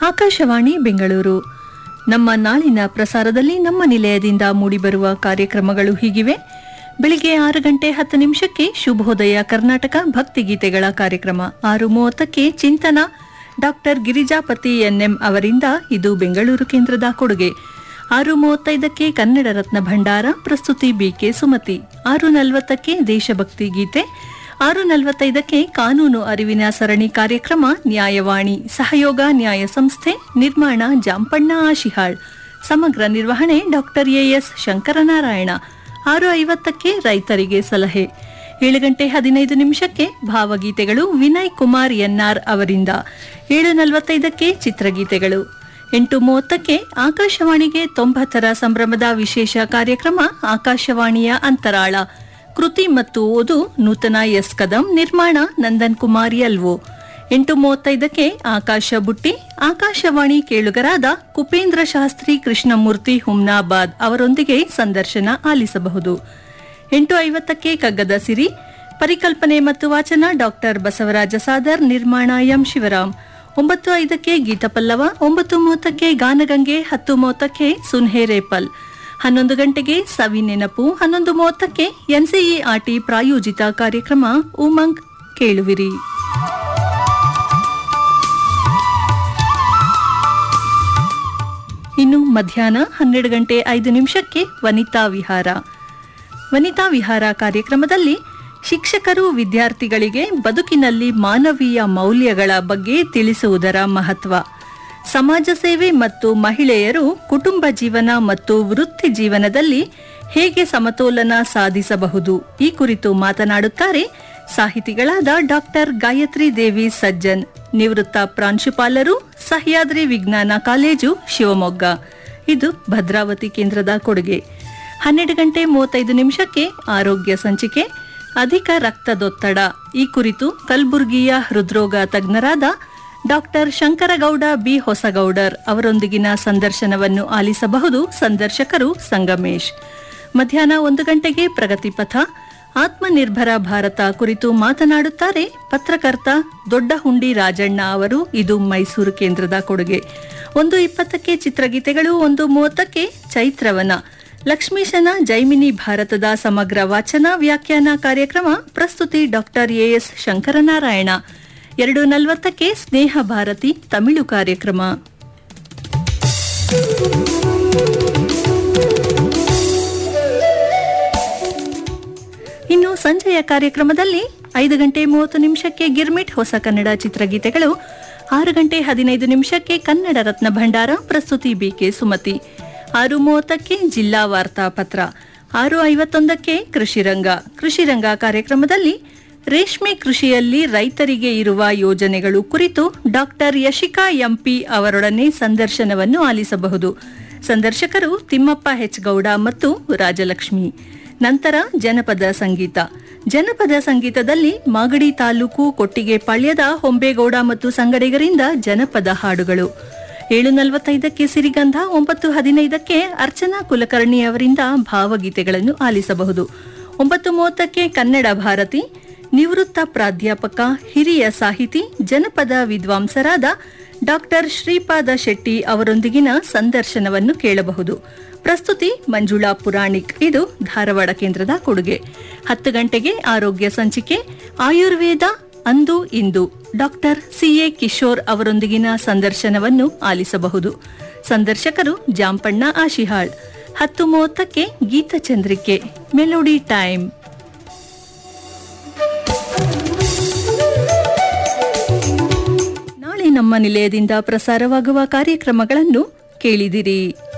ಆಕಾಶವಾಣಿ ಬೆಂಗಳೂರು ನಮ್ಮ ನಾಳಿನ ಪ್ರಸಾರದಲ್ಲಿ ನಮ್ಮ ನಿಲಯದಿಂದ ಮೂಡಿಬರುವ ಕಾರ್ಯಕ್ರಮಗಳು ಹೀಗಿವೆ ಬೆಳಿಗ್ಗೆ ಆರು ಗಂಟೆ ಹತ್ತು ನಿಮಿಷಕ್ಕೆ ಶುಭೋದಯ ಕರ್ನಾಟಕ ಭಕ್ತಿಗೀತೆಗಳ ಕಾರ್ಯಕ್ರಮ ಆರು ಮೂವತ್ತಕ್ಕೆ ಚಿಂತನ ಡಾಕ್ಟರ್ ಗಿರಿಜಾಪತಿ ಎನ್ಎಂ ಅವರಿಂದ ಇದು ಬೆಂಗಳೂರು ಕೇಂದ್ರದ ಕೊಡುಗೆ ಆರು ಮೂವತ್ತೈದಕ್ಕೆ ಕನ್ನಡ ರತ್ನ ಭಂಡಾರ ಪ್ರಸ್ತುತಿ ಬಿಕೆ ಸುಮತಿ ಆರು ನಲವತ್ತಕ್ಕೆ ದೇಶಭಕ್ತಿ ಗೀತೆ ಆರು ನಲವತ್ತೈದಕ್ಕೆ ಕಾನೂನು ಅರಿವಿನ ಸರಣಿ ಕಾರ್ಯಕ್ರಮ ನ್ಯಾಯವಾಣಿ ಸಹಯೋಗ ನ್ಯಾಯ ಸಂಸ್ಥೆ ನಿರ್ಮಾಣ ಜಾಂಪಣ್ಣ ಆಶಿಹಾಳ್ ಸಮಗ್ರ ನಿರ್ವಹಣೆ ಡಾಕ್ಟರ್ ಎಎಸ್ ಶಂಕರನಾರಾಯಣ ಆರು ಐವತ್ತಕ್ಕೆ ರೈತರಿಗೆ ಸಲಹೆ ಏಳು ಗಂಟೆ ಹದಿನೈದು ನಿಮಿಷಕ್ಕೆ ಭಾವಗೀತೆಗಳು ವಿನಯ್ ಕುಮಾರ್ ಎನ್ಆರ್ ಅವರಿಂದ ಏಳು ನಲವತ್ತೈದಕ್ಕೆ ಚಿತ್ರಗೀತೆಗಳು ಎಂಟು ಮೂವತ್ತಕ್ಕೆ ಆಕಾಶವಾಣಿಗೆ ತೊಂಬತ್ತರ ಸಂಭ್ರಮದ ವಿಶೇಷ ಕಾರ್ಯಕ್ರಮ ಆಕಾಶವಾಣಿಯ ಅಂತರಾಳ ಕೃತಿ ಮತ್ತು ಓದು ನೂತನ ಎಸ್ ಕದಂ ನಿರ್ಮಾಣ ನಂದನ್ ಕುಮಾರ್ ಎಲ್ವೋ ಎಂಟು ಮೂವತ್ತೈದಕ್ಕೆ ಆಕಾಶ ಬುಟ್ಟಿ ಆಕಾಶವಾಣಿ ಕೇಳುಗರಾದ ಕುಪೇಂದ್ರ ಶಾಸ್ತ್ರಿ ಕೃಷ್ಣಮೂರ್ತಿ ಹುಮ್ನಾಬಾದ್ ಅವರೊಂದಿಗೆ ಸಂದರ್ಶನ ಆಲಿಸಬಹುದು ಎಂಟು ಐವತ್ತಕ್ಕೆ ಕಗ್ಗದ ಸಿರಿ ಪರಿಕಲ್ಪನೆ ಮತ್ತು ವಾಚನ ಡಾಕ್ಟರ್ ಬಸವರಾಜ ಸಾದರ್ ನಿರ್ಮಾಣ ಎಂ ಶಿವರಾಮ್ ಒಂಬತ್ತು ಐದಕ್ಕೆ ಗೀತಪಲ್ಲವ ಒಂಬತ್ತು ಮೂವತ್ತಕ್ಕೆ ಗಾನಗಂಗೆ ಹತ್ತು ಮೂವತ್ತಕ್ಕೆ ಸುನ್ಹೇರೇಪಲ್ ಹನ್ನೊಂದು ಗಂಟೆಗೆ ಸವಿ ನೆನಪು ಹನ್ನೊಂದು ಮೂವತ್ತಕ್ಕೆ ಎನ್ಸಿಇಆರ್ಟಿ ಪ್ರಾಯೋಜಿತ ಕಾರ್ಯಕ್ರಮ ಉಮಂಗ್ ಕೇಳುವಿರಿ ಇನ್ನು ಮಧ್ಯಾಹ್ನ ಹನ್ನೆರಡು ಗಂಟೆ ಐದು ನಿಮಿಷಕ್ಕೆ ವನಿತಾ ವಿಹಾರ ವನಿತಾ ವಿಹಾರ ಕಾರ್ಯಕ್ರಮದಲ್ಲಿ ಶಿಕ್ಷಕರು ವಿದ್ಯಾರ್ಥಿಗಳಿಗೆ ಬದುಕಿನಲ್ಲಿ ಮಾನವೀಯ ಮೌಲ್ಯಗಳ ಬಗ್ಗೆ ತಿಳಿಸುವುದರ ಮಹತ್ವ ಸಮಾಜ ಸೇವೆ ಮತ್ತು ಮಹಿಳೆಯರು ಕುಟುಂಬ ಜೀವನ ಮತ್ತು ವೃತ್ತಿ ಜೀವನದಲ್ಲಿ ಹೇಗೆ ಸಮತೋಲನ ಸಾಧಿಸಬಹುದು ಈ ಕುರಿತು ಮಾತನಾಡುತ್ತಾರೆ ಸಾಹಿತಿಗಳಾದ ಡಾಕ್ಟರ್ ಗಾಯತ್ರಿ ದೇವಿ ಸಜ್ಜನ್ ನಿವೃತ್ತ ಪ್ರಾಂಶುಪಾಲರು ಸಹ್ಯಾದ್ರಿ ವಿಜ್ಞಾನ ಕಾಲೇಜು ಶಿವಮೊಗ್ಗ ಇದು ಭದ್ರಾವತಿ ಕೇಂದ್ರದ ಕೊಡುಗೆ ಹನ್ನೆರಡು ಗಂಟೆ ಮೂವತ್ತೈದು ನಿಮಿಷಕ್ಕೆ ಆರೋಗ್ಯ ಸಂಚಿಕೆ ಅಧಿಕ ರಕ್ತದೊತ್ತಡ ಈ ಕುರಿತು ಕಲಬುರ್ಗಿಯ ಹೃದ್ರೋಗ ತಜ್ಞರಾದ ಡಾಕ್ಟರ್ ಶಂಕರಗೌಡ ಬಿ ಹೊಸಗೌಡರ್ ಅವರೊಂದಿಗಿನ ಸಂದರ್ಶನವನ್ನು ಆಲಿಸಬಹುದು ಸಂದರ್ಶಕರು ಸಂಗಮೇಶ್ ಮಧ್ಯಾಹ್ನ ಒಂದು ಗಂಟೆಗೆ ಪ್ರಗತಿಪಥ ಆತ್ಮನಿರ್ಭರ ಭಾರತ ಕುರಿತು ಮಾತನಾಡುತ್ತಾರೆ ಪತ್ರಕರ್ತ ದೊಡ್ಡಹುಂಡಿ ರಾಜಣ್ಣ ಅವರು ಇದು ಮೈಸೂರು ಕೇಂದ್ರದ ಕೊಡುಗೆ ಒಂದು ಇಪ್ಪತ್ತಕ್ಕೆ ಚಿತ್ರಗೀತೆಗಳು ಒಂದು ಮೂವತ್ತಕ್ಕೆ ಚೈತ್ರವನ ಲಕ್ಷ್ಮೀಶನ ಜೈಮಿನಿ ಭಾರತದ ಸಮಗ್ರ ವಾಚನ ವ್ಯಾಖ್ಯಾನ ಕಾರ್ಯಕ್ರಮ ಪ್ರಸ್ತುತಿ ಡಾಕ್ಟರ್ ಎಎಸ್ ಶಂಕರನಾರಾಯಣ ಎರಡು ನಲವತ್ತಕ್ಕೆ ಸ್ನೇಹ ಭಾರತಿ ತಮಿಳು ಕಾರ್ಯಕ್ರಮ ಇನ್ನು ಸಂಜೆಯ ಕಾರ್ಯಕ್ರಮದಲ್ಲಿ ಐದು ಗಂಟೆ ಮೂವತ್ತು ನಿಮಿಷಕ್ಕೆ ಗಿರ್ಮಿಟ್ ಹೊಸ ಕನ್ನಡ ಚಿತ್ರಗೀತೆಗಳು ಆರು ಗಂಟೆ ಹದಿನೈದು ನಿಮಿಷಕ್ಕೆ ಕನ್ನಡ ರತ್ನ ಭಂಡಾರ ಪ್ರಸ್ತುತಿ ಬಿಕೆ ಸುಮತಿ ಆರು ಮೂವತ್ತಕ್ಕೆ ಜಿಲ್ಲಾ ವಾರ್ತಾ ಪತ್ರ ಆರು ಐವತ್ತೊಂದಕ್ಕೆ ಕೃಷಿರಂಗ ಕೃಷಿರಂಗ ಕಾರ್ಯಕ್ರಮದಲ್ಲಿ ರೇಷ್ಮೆ ಕೃಷಿಯಲ್ಲಿ ರೈತರಿಗೆ ಇರುವ ಯೋಜನೆಗಳು ಕುರಿತು ಡಾಕ್ಟರ್ ಯಶಿಕಾ ಎಂಪಿ ಅವರೊಡನೆ ಸಂದರ್ಶನವನ್ನು ಆಲಿಸಬಹುದು ಸಂದರ್ಶಕರು ತಿಮ್ಮಪ್ಪ ಹೆಚ್ ಗೌಡ ಮತ್ತು ರಾಜಲಕ್ಷ್ಮಿ ನಂತರ ಜನಪದ ಸಂಗೀತ ಜನಪದ ಸಂಗೀತದಲ್ಲಿ ಮಾಗಡಿ ತಾಲೂಕು ಕೊಟ್ಟಿಗೆಪಾಳ್ಯದ ಹೊಂಬೇಗೌಡ ಮತ್ತು ಸಂಗಡಿಗರಿಂದ ಜನಪದ ಹಾಡುಗಳು ಏಳು ನಲವತ್ತೈದಕ್ಕೆ ಸಿರಿಗಂಧ ಒಂಬತ್ತು ಹದಿನೈದಕ್ಕೆ ಅರ್ಚನಾ ಕುಲಕರ್ಣಿ ಅವರಿಂದ ಭಾವಗೀತೆಗಳನ್ನು ಆಲಿಸಬಹುದು ಒಂಬತ್ತು ಮೂವತ್ತಕ್ಕೆ ಕನ್ನಡ ಭಾರತಿ ನಿವೃತ್ತ ಪ್ರಾಧ್ಯಾಪಕ ಹಿರಿಯ ಸಾಹಿತಿ ಜನಪದ ವಿದ್ವಾಂಸರಾದ ಡಾಕ್ಟರ್ ಶ್ರೀಪಾದ ಶೆಟ್ಟಿ ಅವರೊಂದಿಗಿನ ಸಂದರ್ಶನವನ್ನು ಕೇಳಬಹುದು ಪ್ರಸ್ತುತಿ ಮಂಜುಳಾ ಪುರಾಣಿಕ್ ಇದು ಧಾರವಾಡ ಕೇಂದ್ರದ ಕೊಡುಗೆ ಹತ್ತು ಗಂಟೆಗೆ ಆರೋಗ್ಯ ಸಂಚಿಕೆ ಆಯುರ್ವೇದ ಅಂದು ಇಂದು ಡಾಕ್ಟರ್ ಸಿಎ ಕಿಶೋರ್ ಅವರೊಂದಿಗಿನ ಸಂದರ್ಶನವನ್ನು ಆಲಿಸಬಹುದು ಸಂದರ್ಶಕರು ಜಾಂಪಣ್ಣ ಆಶಿಹಾಳ್ ಹತ್ತು ಮೂವತ್ತಕ್ಕೆ ಗೀತಚಂದ್ರಿಕೆ ಮೆಲೋಡಿ ಟೈಮ್ ನಾಳೆ ನಮ್ಮ ನಿಲಯದಿಂದ ಪ್ರಸಾರವಾಗುವ ಕಾರ್ಯಕ್ರಮಗಳನ್ನು ಕೇಳಿದಿರಿ